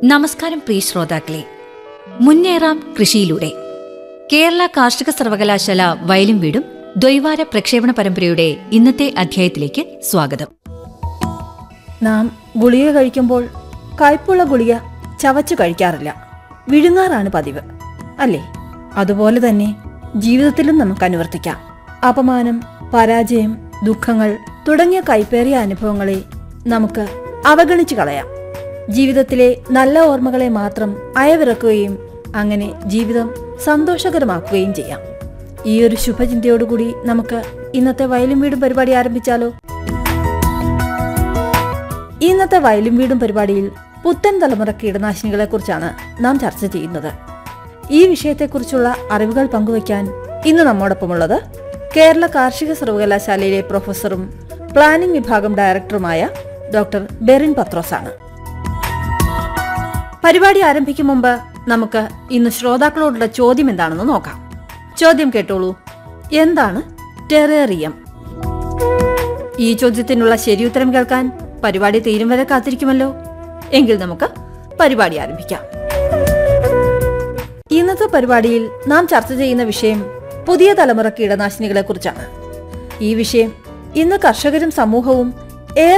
നമസ്കാരം പ്രിയ ശ്രോതാക്കളെ മുന്നേറാം കൃഷിയിലൂടെ കേരള കാർഷിക സർവകലാശാല വയലും വീടും ദ്വൈവാര പ്രക്ഷേപണ പരമ്പരയുടെ ഇന്നത്തെ അധ്യായത്തിലേക്ക് സ്വാഗതം നാം ഗുളിക കഴിക്കുമ്പോൾ കയ്പുള്ള ഗുളിക ചവച്ചു കഴിക്കാറില്ല വിഴുങ്ങാറാണ് പതിവ് അല്ലേ അതുപോലെ തന്നെ ജീവിതത്തിലും നമുക്ക് അനുവർത്തിക്കാം അപമാനം പരാജയം ദുഃഖങ്ങൾ തുടങ്ങിയ കൈപ്പേറിയ അനുഭവങ്ങളെ നമുക്ക് അവഗണിച്ചു കളയാം ജീവിതത്തിലെ നല്ല ഓർമ്മകളെ മാത്രം അയവിറക്കുകയും അങ്ങനെ ജീവിതം സന്തോഷകരമാക്കുകയും ചെയ്യാം ഈ ഒരു ശുഭചിന്തയോടുകൂടി നമുക്ക് ഇന്നത്തെ വയലും വീടും പരിപാടി ആരംഭിച്ചാലോ ഇന്നത്തെ വയലും വീടും പരിപാടിയിൽ പുത്തൻ തലമുറ കീടനാശിനികളെ കുറിച്ചാണ് നാം ചർച്ച ചെയ്യുന്നത് ഈ വിഷയത്തെക്കുറിച്ചുള്ള അറിവുകൾ പങ്കുവയ്ക്കാൻ ഇന്ന് നമ്മോടൊപ്പമുള്ളത് കേരള കാർഷിക സർവകലാശാലയിലെ പ്രൊഫസറും പ്ലാനിംഗ് വിഭാഗം ഡയറക്ടറുമായ ഡോക്ടർ ബെറിൻ പത്രോസാണ് പരിപാടി ആരംഭിക്കും മുമ്പ് നമുക്ക് ഇന്ന് ശ്രോതാക്കളോടുള്ള ചോദ്യം എന്താണെന്ന് നോക്കാം ചോദ്യം കേട്ടോളൂ എന്താണ് ടെറേറിയം ഈ ചോദ്യത്തിനുള്ള ശരിയുത്തരം കേൾക്കാൻ പരിപാടി തീരും വരെ കാത്തിരിക്കുമല്ലോ എങ്കിൽ നമുക്ക് പരിപാടി ആരംഭിക്കാം ഇന്നത്തെ പരിപാടിയിൽ നാം ചർച്ച ചെയ്യുന്ന വിഷയം പുതിയ തലമുറ കീടനാശിനികളെ കുറിച്ചാണ് ഈ വിഷയം ഇന്ന് കർഷകരും സമൂഹവും